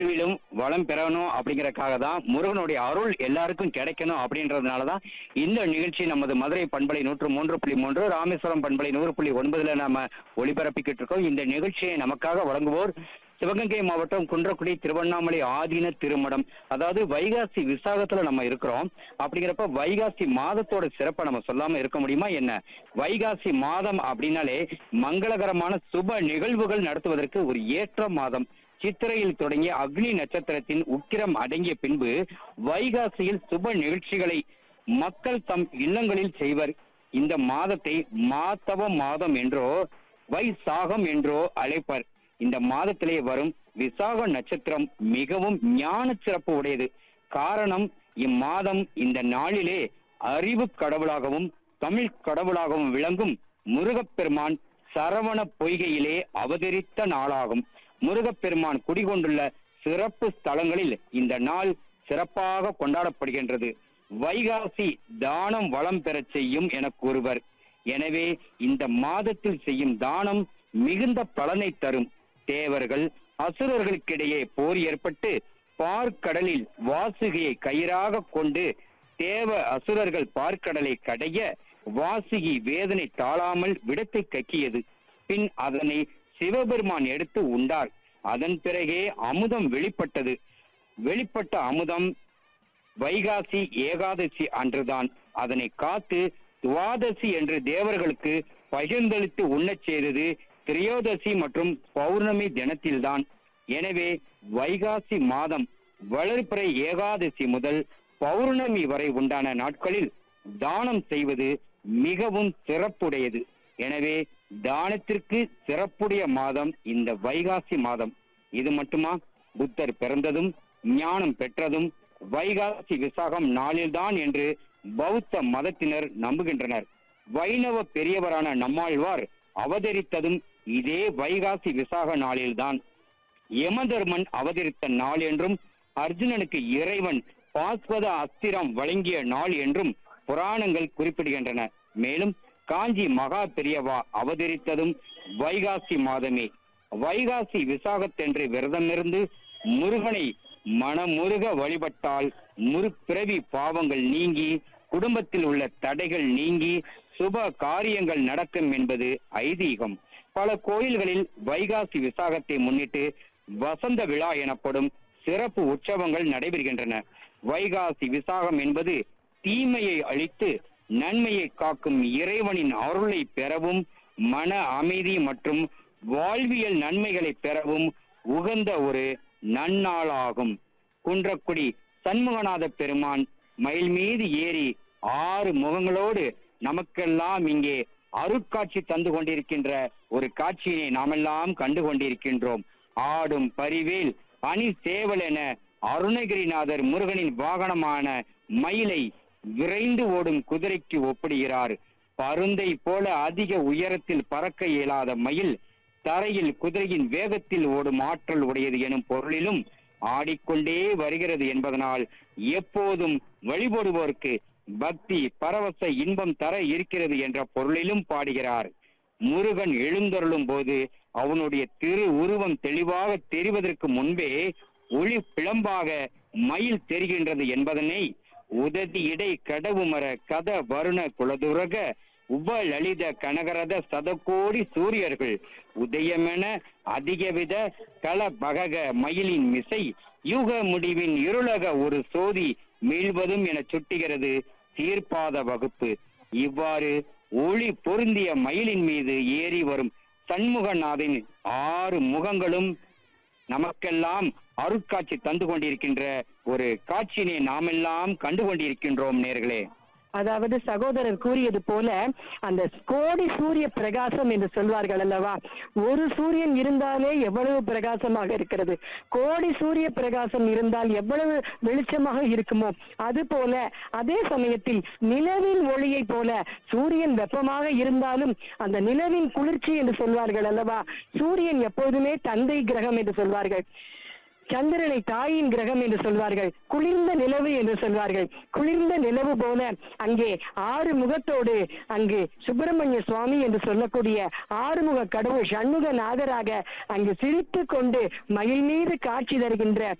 வாழ்விலும் வளம் பெறணும் அப்படிங்கறக்காக தான் முருகனுடைய அருள் எல்லாருக்கும் கிடைக்கணும் அப்படின்றதுனால தான் இந்த நிகழ்ச்சி நமது மதுரை பண்பலை நூற்று மூன்று புள்ளி மூன்று ராமேஸ்வரம் பண்பலை நூறு புள்ளி ஒன்பதுல நாம ஒளிபரப்பிக்கிட்டு இருக்கோம் இந்த நிகழ்ச்சியை நமக்காக வழங்குவோர் சிவகங்கை மாவட்டம் குன்றக்குடி திருவண்ணாமலை ஆதீன திருமடம் அதாவது வைகாசி விசாகத்துல நம்ம இருக்கிறோம் அப்படிங்கிறப்ப வைகாசி மாதத்தோட சிறப்பை நம்ம சொல்லாம இருக்க முடியுமா என்ன வைகாசி மாதம் அப்படின்னாலே மங்களகரமான சுப நிகழ்வுகள் நடத்துவதற்கு ஒரு ஏற்ற மாதம் சித்திரையில் தொடங்கிய அக்னி நட்சத்திரத்தின் உக்கிரம் அடங்கிய பின்பு வைகாசியில் சுப நிகழ்ச்சிகளை மக்கள் தம் இல்லங்களில் செய்வர் இந்த மாதத்தை மாத்தவ மாதம் என்றோ வைசாகம் என்றோ அழைப்பர் இந்த மாதத்திலே வரும் விசாக நட்சத்திரம் மிகவும் ஞான சிறப்பு உடையது காரணம் இம்மாதம் இந்த நாளிலே அறிவு கடவுளாகவும் தமிழ் கடவுளாகவும் விளங்கும் முருகப்பெருமான் சரவண பொய்கையிலே அவதரித்த நாளாகும் முருகப்பெருமான் குடிகொண்டுள்ள சிறப்பு ஸ்தலங்களில் இந்த நாள் சிறப்பாக கொண்டாடப்படுகின்றது வைகாசி தானம் வளம் பெறச் செய்யும் என கூறுவர் எனவே இந்த மாதத்தில் செய்யும் தானம் மிகுந்த பலனை தரும் தேவர்கள் அசுரர்களுக்கிடையே போர் ஏற்பட்டு பார்க்கடலில் வாசுகியை கயிறாக கொண்டு தேவ அசுரர்கள் பார்க்கடலை கடைய வாசுகி வேதனை தாழாமல் விடத்தை கக்கியது பின் அதனை சிவபெருமான் எடுத்து உண்டார் அதன் பிறகே அமுதம் வெளிப்பட்டது வெளிப்பட்ட அமுதம் வைகாசி ஏகாதசி அன்றுதான் அதனை காத்து துவாதசி என்று தேவர்களுக்கு பகிர்ந்தளித்து உண்ணச் செய்தது திரையோதசி மற்றும் பௌர்ணமி தினத்தில்தான் எனவே வைகாசி மாதம் வளர்பிறை ஏகாதசி முதல் பௌர்ணமி வரை உண்டான நாட்களில் தானம் செய்வது மிகவும் சிறப்புடையது எனவே தானத்திற்கு சிறப்புடைய மாதம் இந்த வைகாசி மாதம் இது மட்டுமா புத்தர் பிறந்ததும் ஞானம் பெற்றதும் வைகாசி விசாகம் நாளில்தான் என்று பௌத்த மதத்தினர் நம்புகின்றனர் வைணவ பெரியவரான நம்மாழ்வார் அவதரித்ததும் இதே வைகாசி விசாக நாளில்தான் யமதர்மன் அவதரித்த நாள் என்றும் அர்ஜுனனுக்கு இறைவன் பாஸ்வத அஸ்திரம் வழங்கிய நாள் என்றும் புராணங்கள் குறிப்பிடுகின்றன மேலும் காஞ்சி மகா பெரியவா அவதரித்ததும் வைகாசி மாதமே வைகாசி விசாகத்தென்று விரதமிருந்து முருகனை மனமுருக வழிபட்டால் முற்பிறவி பாவங்கள் நீங்கி குடும்பத்தில் உள்ள தடைகள் நீங்கி சுப காரியங்கள் நடக்கும் என்பது ஐதீகம் பல கோயில்களில் வைகாசி விசாகத்தை முன்னிட்டு வசந்த விழா எனப்படும் சிறப்பு உற்சவங்கள் நடைபெறுகின்றன வைகாசி விசாகம் என்பது தீமையை அழித்து நன்மையை காக்கும் இறைவனின் அருளை பெறவும் மன அமைதி மற்றும் வாழ்வியல் நன்மைகளை பெறவும் உகந்த ஒரு நன்னாளாகும் குன்றக்குடி சண்முகநாத பெருமான் மயில் மீது ஏறி ஆறு முகங்களோடு நமக்கெல்லாம் இங்கே அருட்காட்சி தந்து கொண்டிருக்கின்ற ஒரு காட்சியினை நாமெல்லாம் கண்டு கொண்டிருக்கின்றோம் ஆடும் பரிவேல் அணி சேவல் என அருணகிரிநாதர் முருகனின் வாகனமான மயிலை விரைந்து ஓடும் குதிரைக்கு ஒப்பிடுகிறார் பருந்தை போல அதிக உயரத்தில் பறக்க இயலாத மயில் தரையில் குதிரையின் வேகத்தில் ஓடும் ஆற்றல் உடையது எனும் பொருளிலும் ஆடிக்கொண்டே வருகிறது என்பதனால் எப்போதும் வழிபடுவோருக்கு பக்தி பரவச இன்பம் தர இருக்கிறது என்ற பொருளிலும் பாடுகிறார் முருகன் எழுந்தருளும் போது அவனுடைய திரு உருவம் தெளிவாக தெரிவதற்கு முன்பே ஒளி பிளம்பாக மயில் தெரிகின்றது என்பதனை உததி இடை கடவுமர கத வருண குலதுரக உப லலித கனகரத சதகோடி சூரியர்கள் உதயமென அதிகவித கல பகக மயிலின் மிசை யுக முடிவின் இருளக ஒரு சோதி மீள்வதும் என சுட்டுகிறது தீர்ப்பாத வகுப்பு இவ்வாறு ஒளி பொருந்திய மயிலின் மீது ஏறி வரும் சண்முகநாதின் ஆறு முகங்களும் நமக்கெல்லாம் அருட்காட்சி தந்து கொண்டிருக்கின்ற ஒரு காட்சியினை நாமெல்லாம் கண்டு கொண்டிருக்கின்றோம் நேர்களே அதாவது சகோதரர் கூறியது போல அந்த கோடி சூரிய பிரகாசம் என்று சொல்வார்கள் அல்லவா ஒரு சூரியன் இருந்தாலே எவ்வளவு பிரகாசமாக இருக்கிறது கோடி சூரிய பிரகாசம் இருந்தால் எவ்வளவு வெளிச்சமாக இருக்குமோ அது போல அதே சமயத்தில் நிலவின் ஒளியை போல சூரியன் வெப்பமாக இருந்தாலும் அந்த நிலவின் குளிர்ச்சி என்று சொல்வார்கள் அல்லவா சூரியன் எப்போதுமே தந்தை கிரகம் என்று சொல்வார்கள் சந்திரனை தாயின் கிரகம் என்று சொல்வார்கள் குளிர்ந்த நிலவு என்று சொல்வார்கள் குளிர்ந்த நிலவு போல அங்கே ஆறு முகத்தோடு அங்கு சுப்பிரமணிய சுவாமி என்று சொல்லக்கூடிய ஆறுமுக கடவுள் சண்முக நாதராக அங்கு சிரித்து கொண்டு மயில் மீது காட்சி தருகின்ற